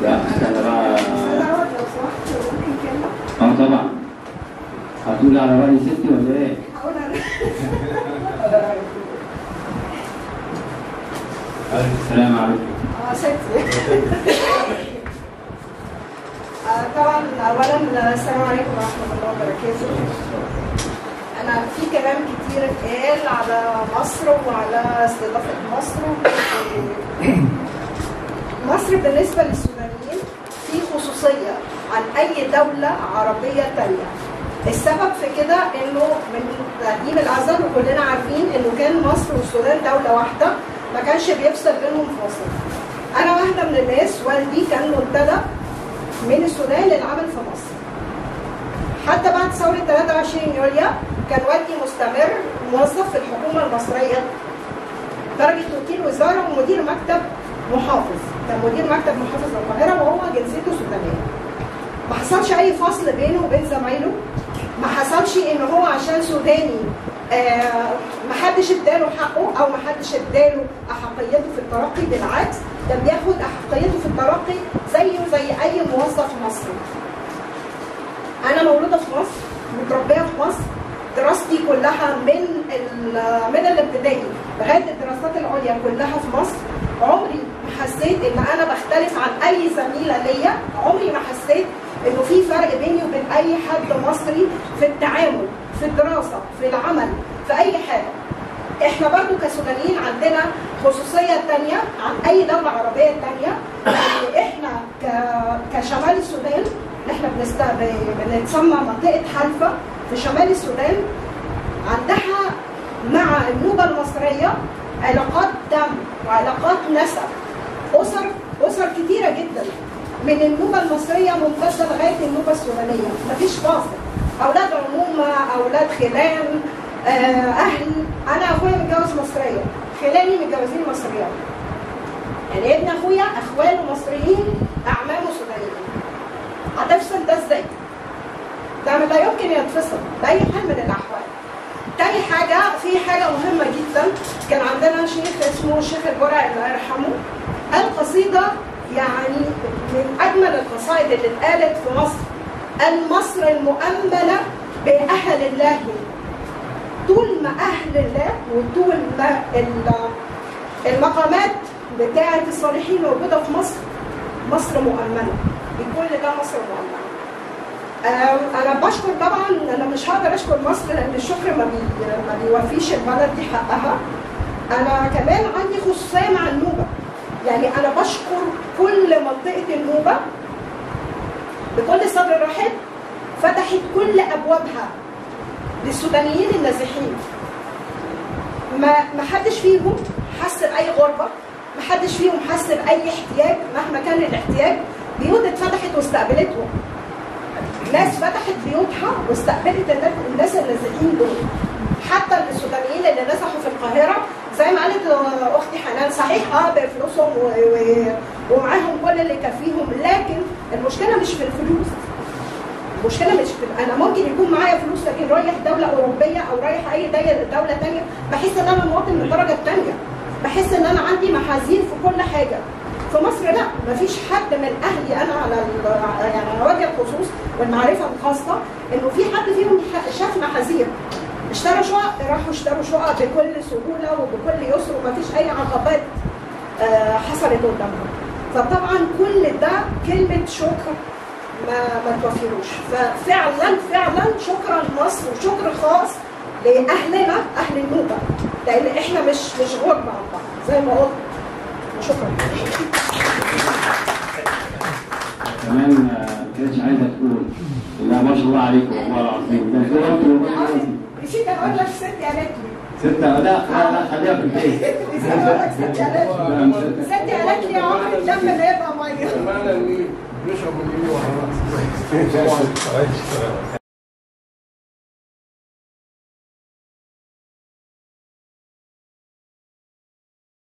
لا استنى بقى دوت لو سمحت ممكن كلمة اه طبعا هتقولي على رأي ستي ولا ايه؟ هقول انا السلام عليكم اه ستي آه، طبعا اولا السلام عليكم ورحمه الله وبركاته انا في كلام كتير اتقال على مصر وعلى استضافه مصر مصر بالنسبه للسودانيين في خصوصيه عن اي دوله عربيه تانية السبب في كده انه من تقديم الازل وكلنا عارفين انه كان مصر والسودان دوله واحده ما كانش بيفصل بينهم فاصل انا واحده من الناس والدي كان منتدى من السودان للعمل في مصر حتى بعد ثورة 23 يوليو كان والدي مستمر موظف في الحكومة المصرية درجة وكيل وزارة ومدير مكتب محافظ كان مدير مكتب محافظ القاهرة وهو جنسيته سودانية ما حصلش أي فصل بينه وبين زمايله ما حصلش إن هو عشان سوداني آه ما حدش اداله حقه او ما حدش اداله احقيته في الترقي بالعكس ده بياخد احقيته في الترقي زيه زي اي موظف مصري انا مولوده في مصر متربيه في مصر دراستي كلها من ال- من الابتدائي لغايه الدراسات العليا كلها في مصر عمري ما حسيت ان انا بختلف عن اي زميله ليا عمري ما حسيت انه في فرق بيني وبين اي حد مصري في التعامل في الدراسه في العمل في اي حاجه احنا برضو كسودانيين عندنا خصوصيه تانية عن اي دوله عربيه تانية ان احنا ك- كشمال السودان اللي احنا بنست... ب- بنتسمى منطقه حلفا في شمال السودان عندها مع النوبه المصريه علاقات دم وعلاقات نسب اسر اسر كتيره جدا من النوبه المصريه ممتده لغايه النوبه السودانيه مفيش فاصل اولاد عمومه اولاد خلان آه، اهل انا اخويا متجوز مصريه خلاني متجوزين مصريات يعني ابن اخويا اخواله مصريين اعمامه سودانيين هتفصل ده ازاي؟ ده لا يمكن يتفصل باي حال من الاحوال تاني حاجة في حاجة مهمة جدا كان عندنا شيخ اسمه الشيخ البرع الله يرحمه قال قصيدة يعني من أجمل القصائد اللي اتقالت في مصر قال مصر المؤمنة بأهل الله طول ما أهل الله وطول ما ال- المقامات بتاعة الصالحين موجودة في مصر مصر مؤمنة بكل ده مصر مؤمنة آم، انا بشكر طبعا انا مش هقدر اشكر مصر لان الشكر ما, بي... ما بيوفيش البلد دي حقها انا كمان عندي خصوصيه مع النوبه يعني انا بشكر كل منطقه النوبه بكل صدر رحب فتحت كل ابوابها للسودانيين النازحين ما ما حدش فيهم حس باي غربه ما حدش فيهم حس باي احتياج مهما كان الاحتياج بيوت اتفتحت واستقبلتهم ناس فتحت بيوتها واستقبلت الناس الناس النازحين دول حتى السودانيين اللي نزحوا في القاهره زي ما قالت اختي حنان صحيح اه بفلوسهم و... و... ومعاهم كل اللي يكفيهم لكن المشكله مش في الفلوس المشكله مش في انا ممكن يكون معايا فلوس لكن رايح دوله اوروبيه او رايح اي دي- دوله ثانيه بحس ان انا مواطن من الدرجه الثانيه بحس ان انا عندي محاذير في كل حاجه في مصر لا مفيش حد من اهلي انا على ال- يعني على وجه الخصوص والمعرفه الخاصه انه في حد فيهم ح- شاف محاذير اشتروا شقق راحوا اشتروا شقق بكل سهوله وبكل يسر ومفيش اي عقبات آه، حصلت قدامهم فطبعا كل ده كلمه شكر ما ما توفروش ففعلا فعلا شكرا مصر وشكر خاص لاهلنا اهل النوبه لان احنا مش مش غربه عن بعض زي ما قلت وشكرا كمان آه، ما كانتش عايزه تقول لا ما شاء الله عليكم والله العظيم ده كده انتوا والله نسيت اقول لك ست قالت لي ستة لا لا لا خليها في البيت نسيت اقول لك ست قالت لي لا، مش- ست قالت لي يا عمري الدم لا يبقى ميه معنى ان نشرب من ايدي وخلاص